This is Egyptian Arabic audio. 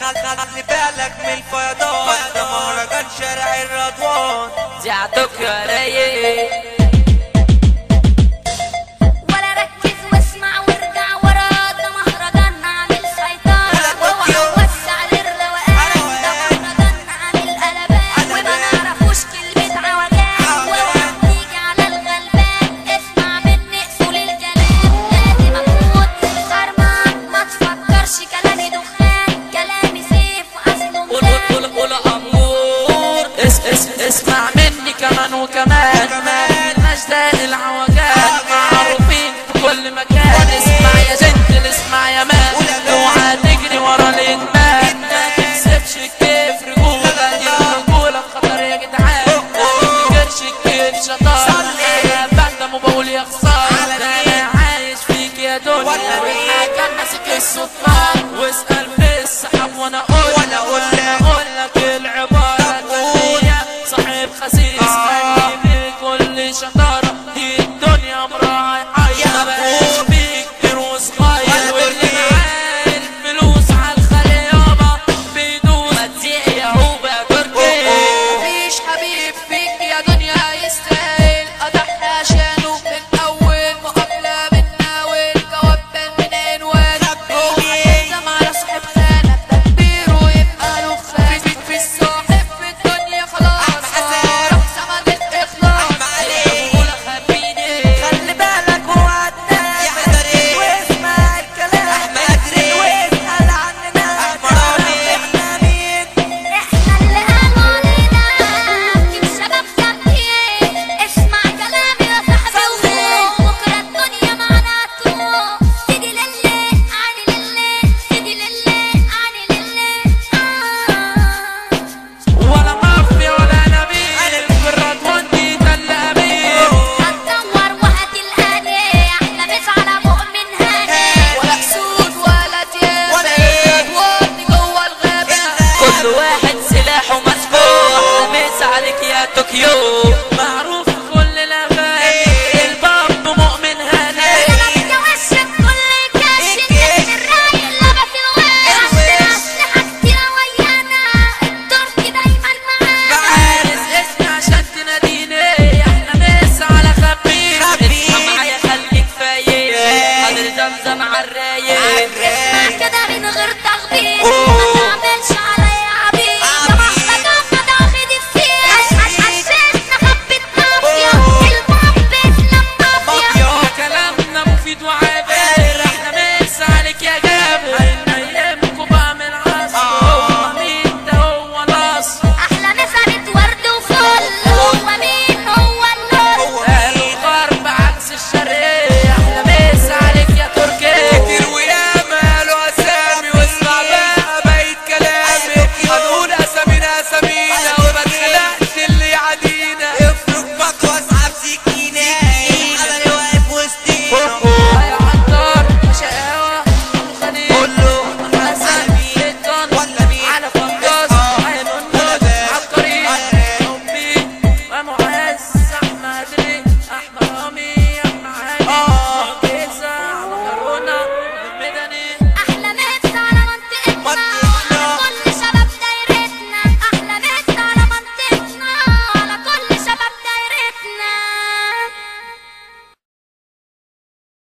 خلي بالك من الفيضان ده مهرجان شارع الرضوان دي عطوك يا رايق ولا ركز واسمع وارجع ورا ده مهرجان عامل سيطرة اوعى وسع للروقان ده مهرجان عامل قلبان وما نعرفوش كلمة عوجان واوعى تيجي على الغلبان اسمع مني اصول الكلام لازم اكون خرمان ما تفكرش كلامي دخان كلامي سيف واصله قول قول قول قول امور اس اس اسمع مني كمان وكمان كمان. نجدان العوجان معروفين في كل مكان اسمع يا جنتل اسمع يا مان اوعى تجري ورا الادمان ما تكسبش الكيف رجوله دي الرجوله بخطر يا جدعان ما تفتكرش الكيف شطاره انا بندم وبقول يا خساره ده انا عايش فيك يا دنيا والحاجه ماسك السلطان واسال في السحاب وانا اقول وأنا أقول لك. اقول لك العباره الثانيه صاحب خسيس خلي بكل شطاره دي الدنيا امرها يحير ما بقاش فيك كتير وصغير واللي معاه الفلوس على الخلي يابا بيدوس ما تزيق يا عوبه يا تركي مفيش حبيب فيك يا دنيا يستاهل اضحي عشانه من اول مقابله منا والجواب بان من عنوان يلزم على صاحب خانه تدبيره يبقى له خان في في الصاحب في الدنيا خلاص راح سمد الاخلاص بقول خبيني خلي بالك اوعى تنام واسمع الكلام واسأل عننا احنا مين احنا اللي قالوا علينا كيف شباب جامدين اسمع كلامي يا صاحبي وفوق بكره الدنيا معانا تروح سيدي لله عني لله سيدي لله عني لله آه ولا مافيا ولا نبيل في الرضوان دي تل امير هتدور وهتلقاني احنا مش على مؤمن هاني ولا اسود ولا تياب ولا إيه. ودي جوه الغابه كل واحد سلاحه مسكوح لمس عليك يا طوكيو معروف في كل الاغاني الباب مؤمن هاني لابس وش بكل كاش الناس الرايق لابس الوش عندنا اسلحه كتيره ويانا التركي دايما معانا عارف اسمي عشان تناديني احنا ناس على خبير خبير. اصحى معايا خليك فايق حاضر زمزم